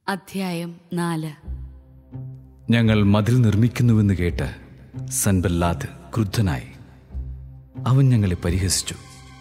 അധ്യായം നാല് ഞങ്ങൾ മതിൽ നിർമ്മിക്കുന്നുവെന്ന് കേട്ട് സൻബല്ലാത്ത് ക്രുദ്ധനായി അവൻ ഞങ്ങളെ പരിഹസിച്ചു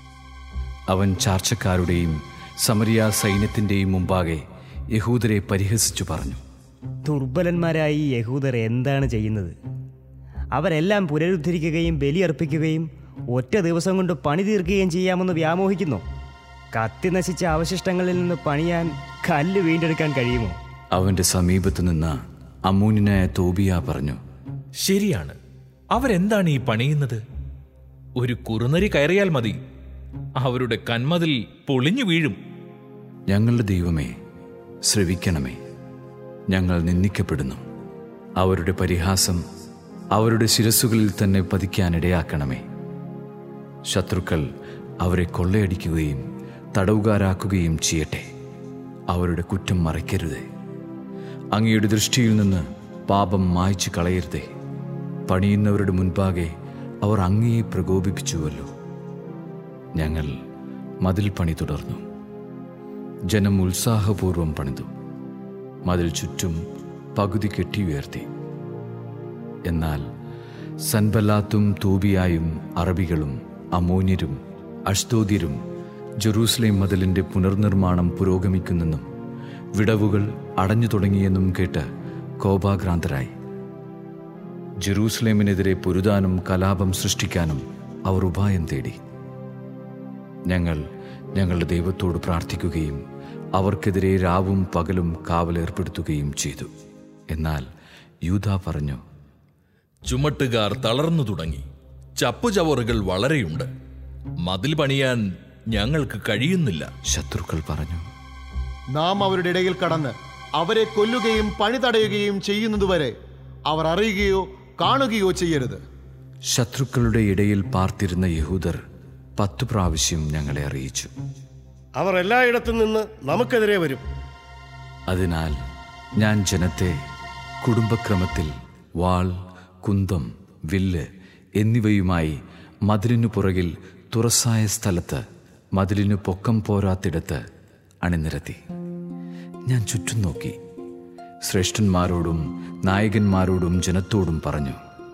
അവൻ ചാർച്ചക്കാരുടെയും സമരിയ സൈന്യത്തിന്റെയും മുമ്പാകെ യഹൂദരെ പരിഹസിച്ചു പറഞ്ഞു ദുർബലന്മാരായി ഈ യഹൂദർ എന്താണ് ചെയ്യുന്നത് അവരെല്ലാം പുനരുദ്ധരിക്കുകയും ബലിയർപ്പിക്കുകയും ഒറ്റ ദിവസം കൊണ്ട് പണി തീർക്കുകയും ചെയ്യാമെന്ന് വ്യാമോഹിക്കുന്നു കത്തി നശിച്ച അവശിഷ്ടങ്ങളിൽ നിന്ന് പണിയാൻ കല്ല് വീണ്ടെടുക്കാൻ കഴിയുമോ അവന്റെ സമീപത്ത് നിന്ന് അമ്മൂനിനായ തോബിയ പറഞ്ഞു ശരിയാണ് അവരെന്താണ് ഈ പണിയുന്നത് ഒരു കുറുനരി കയറിയാൽ മതി അവരുടെ കന്മതിൽ പൊളിഞ്ഞു വീഴും ഞങ്ങളുടെ ദൈവമേ ശ്രവിക്കണമേ ഞങ്ങൾ നിന്ദിക്കപ്പെടുന്നു അവരുടെ പരിഹാസം അവരുടെ ശിരസ്സുകളിൽ തന്നെ പതിക്കാനിടയാക്കണമേ ശത്രുക്കൾ അവരെ കൊള്ളയടിക്കുകയും തടവുകാരാക്കുകയും ചെയ്യട്ടെ അവരുടെ കുറ്റം മറയ്ക്കരുതേ അങ്ങയുടെ ദൃഷ്ടിയിൽ നിന്ന് പാപം മായ്ച്ചു കളയരുതേ പണിയുന്നവരുടെ മുൻപാകെ അവർ അങ്ങയെ പ്രകോപിപ്പിച്ചുവല്ലോ ഞങ്ങൾ മതിൽ പണി തുടർന്നു ജനം ഉത്സാഹപൂർവം പണിതു മതിൽ ചുറ്റും പകുതി കെട്ടി ഉയർത്തി എന്നാൽ സൻബല്ലാത്തും തൂബിയായും അറബികളും അമോന്യരും അഷ്തോദ്യരും ജെറൂസലേം മതിലിന്റെ പുനർനിർമ്മാണം പുരോഗമിക്കുന്നെന്നും വിടവുകൾ അടഞ്ഞു തുടങ്ങിയെന്നും കേട്ട് കോപാക്രാന്തരായി ജെറൂസലേമിനെതിരെ പൊരുതാനും കലാപം സൃഷ്ടിക്കാനും അവർ ഉപായം തേടി ഞങ്ങൾ ഞങ്ങളുടെ ദൈവത്തോട് പ്രാർത്ഥിക്കുകയും അവർക്കെതിരെ രാവും പകലും കാവലേർപ്പെടുത്തുകയും ചെയ്തു എന്നാൽ യൂത പറഞ്ഞു ചുമട്ടുകാർ തളർന്നു തുടങ്ങി ചപ്പുചവറുകൾ വളരെയുണ്ട് മതിൽ പണിയാൻ ഞങ്ങൾക്ക് കഴിയുന്നില്ല ശത്രുക്കൾ പറഞ്ഞു നാം അവരുടെ ഇടയിൽ കടന്ന് അവരെ കൊല്ലുകയും പണി തടയുകയും ചെയ്യുന്നതുവരെ അവർ അറിയുകയോ കാണുകയോ ചെയ്യരുത് ശത്രുക്കളുടെ ഇടയിൽ പാർത്തിരുന്ന യഹൂദർ പത്തു പ്രാവശ്യം ഞങ്ങളെ അറിയിച്ചു അവർ എല്ലായിടത്തു നിന്ന് നമുക്കെതിരെ വരും അതിനാൽ ഞാൻ ജനത്തെ കുടുംബക്രമത്തിൽ വാൾ കുന്തം വില്ല് എന്നിവയുമായി മതിലിനു പുറകിൽ തുറസായ സ്ഥലത്ത് മതിലിനു പൊക്കം പോരാത്തിടത്ത് അണിനിരത്തി ഞാൻ ചുറ്റും നോക്കി ശ്രേഷ്ഠന്മാരോടും നായകന്മാരോടും ജനത്തോടും പറഞ്ഞു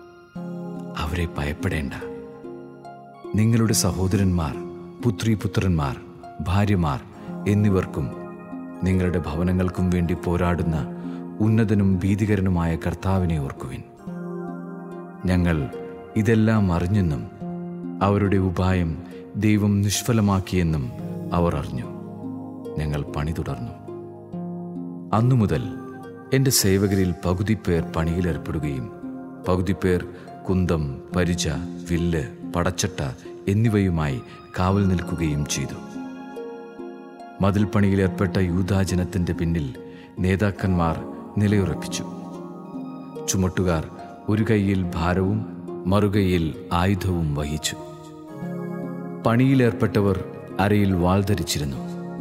അവരെ ഭയപ്പെടേണ്ട നിങ്ങളുടെ സഹോദരന്മാർ പുത്രീപുത്രന്മാർ ഭാര്യമാർ എന്നിവർക്കും നിങ്ങളുടെ ഭവനങ്ങൾക്കും വേണ്ടി പോരാടുന്ന ഉന്നതനും ഭീതികരനുമായ കർത്താവിനെ ഓർക്കുവിൻ ഞങ്ങൾ ഇതെല്ലാം അറിഞ്ഞെന്നും അവരുടെ ഉപായം ദൈവം നിഷ്ഫലമാക്കിയെന്നും അവർ അറിഞ്ഞു ഞങ്ങൾ പണി തുടർന്നു അന്നു മുതൽ എൻ്റെ സേവകരിൽ പകുതി പേർ പണിയിലേർപ്പെടുകയും പകുതി പേർ കുന്തം പരിച വില്ല് പടച്ചട്ട എന്നിവയുമായി കാവൽ നിൽക്കുകയും ചെയ്തു മതിൽ പണിയിലേർപ്പെട്ട യൂതാജനത്തിന്റെ പിന്നിൽ നേതാക്കന്മാർ നിലയുറപ്പിച്ചു ചുമട്ടുകാർ ഒരു കൈയിൽ ഭാരവും മറുകൈയിൽ ആയുധവും വഹിച്ചു പണിയിലേർപ്പെട്ടവർ അരയിൽ വാൾ ധരിച്ചിരുന്നു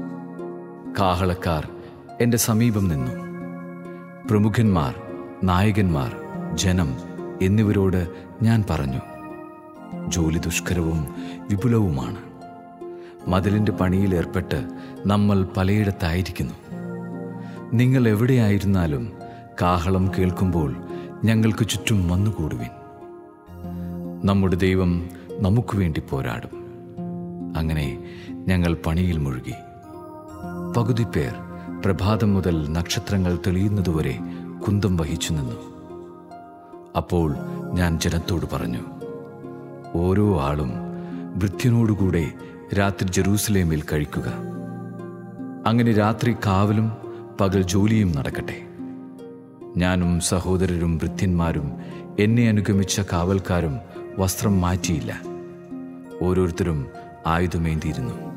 കാഹളക്കാർ എന്റെ സമീപം നിന്നു പ്രമുഖന്മാർ നായകന്മാർ ജനം എന്നിവരോട് ഞാൻ പറഞ്ഞു ജോലി ദുഷ്കരവും വിപുലവുമാണ് മതിലിന്റെ പണിയിലേർപ്പെട്ട് നമ്മൾ പലയിടത്തായിരിക്കുന്നു നിങ്ങൾ എവിടെയായിരുന്നാലും കാഹളം കേൾക്കുമ്പോൾ ഞങ്ങൾക്ക് ചുറ്റും വന്നുകൂടുവിൻ നമ്മുടെ ദൈവം നമുക്ക് വേണ്ടി പോരാടും അങ്ങനെ ഞങ്ങൾ പണിയിൽ മുഴുകി പകുതി പേർ പ്രഭാതം മുതൽ നക്ഷത്രങ്ങൾ തെളിയുന്നതുവരെ കുന്തം വഹിച്ചു നിന്നു അപ്പോൾ ഞാൻ ജനത്തോട് പറഞ്ഞു ഓരോ ആളും വൃത്യനോടുകൂടെ രാത്രി ജെറൂസലേമിൽ കഴിക്കുക അങ്ങനെ രാത്രി കാവലും പകൽ ജോലിയും നടക്കട്ടെ ഞാനും സഹോദരരും വൃത്യന്മാരും എന്നെ അനുഗമിച്ച കാവൽക്കാരും വസ്ത്രം മാറ്റിയില്ല ഓരോരുത്തരും ആയുധമേന്തിയിരുന്നു